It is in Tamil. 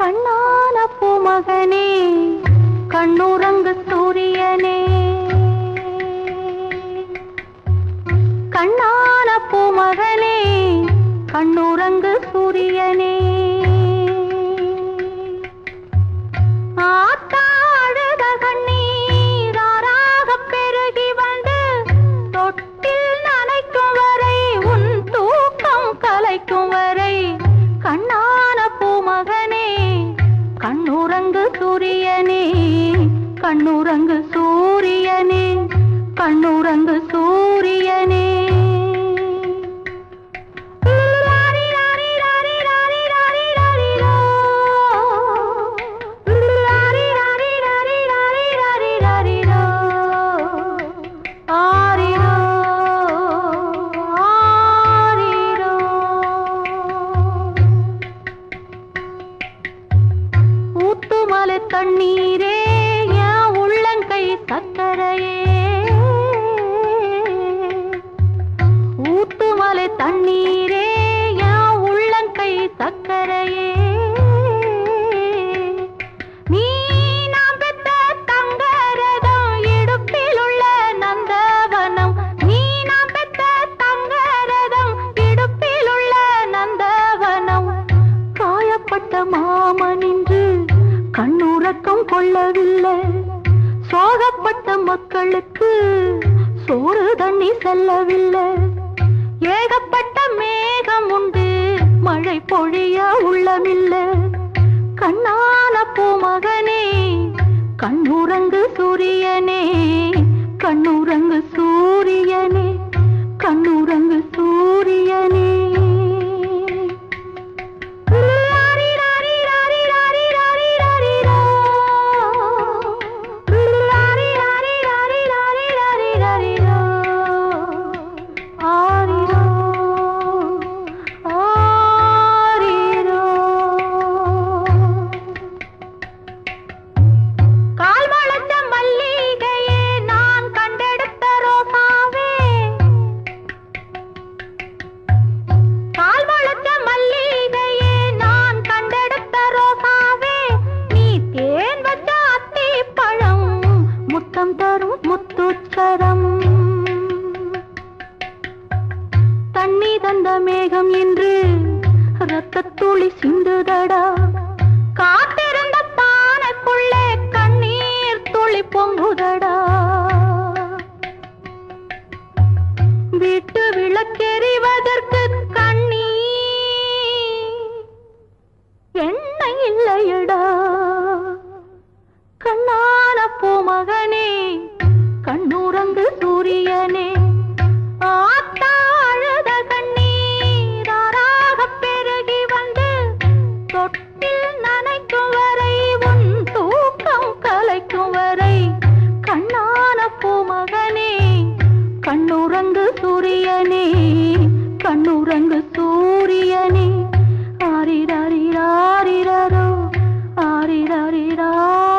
கண்ணான பூமகனே கண்ணுறங்கு சூரியனே கண்ணான பூமகனே கண்ணுறங்கு சூரியனே ஆத்தாழுத கண்ணீராராகப் பெருகி வந்து தொட்டில் நனைக்கும் வரை உன் தூக்கம் கலைக்கும் வரை கண்ணான பூமகனே கண்ணுறங்கு சூரியனே கண்ணுறங்கு சூரியனே கண்ணுறங்கு சூரியனே லாரி லாரி லாரி லாரி லாரி லாரி லோ. லாரி லாரி லாரி லாரி லாரி லாரி லோ. ஆரிரோ, ஆரிரோ. ஊத்துமலை தண்ணீரே என் உள்ளங்கை சக்கரையே ஊத்துமலை தண்ணீரே என் உள்ளங்கை சக்கரையே நீ நாம் பெத்த தங்கரதம் இடுப்பில் உள்ள நந்தவனம் நீ நாம் பெத்த தங்கரதம் இடுப்பில் உள்ள நந்தவனம் காயப்பட்ட மாமனின்று கண்ணுறக்கம் கொள்ளவில்லை சோகப்பட்ட மக்களுக்கு சோறு தண்ணி செல்லவில்லை ஏகப்பட்ட மேகம் உண்டு மழை பொழிய உள்ளமில்லை கண்ணான பூமகனே கண்ணுறங்கு சூரியனே கண்ணுறங்கு சூரியனே கண்ணுறங்கு சூரியனே லாரி லாரி லாரி லாரி லாரி லாரி லோ. லாரி லாரி லாரி லாரி லாரி லாரி லோ. ஆரிரோ, ஆரிரோ. கால் முளைச்ச மல்லிகையே நான் கண்டெடுத்த ரோசாவே கால் முளைச்ச மல்லிகையே நான் கண்டெடுத்த ரோசாவே நீ தேன் வச்ச அத்தி பழம் முத்தம் தரும் முத்துச்சரம் தண்ணி தந்த மேகம் என்று ரத்தத்துளி சிந்துதடா காத்திருந்த பானைக்குள்ளே கண்ணீர் துளி பொங்குதடா வீட்டு விளக்கெறிவதற்கு கண்ணீர் எண்ணெய் இல்லையடா கண்ணான பூமகனே கண்ணுறங்கு சூரியனே ஆத்தா அழுத கண்ணீராராகப் பெருகி வந்து தொட்டில் நனைக்கும் வரை உன் தூக்கம் கலைக்கும் வரை கண்ணான பூமகனே கண்ணுறங்கு சூரியனே கண்ணுறங்கு சூரியனே ஆரிராரிராரிரோ ஆரிராரிரா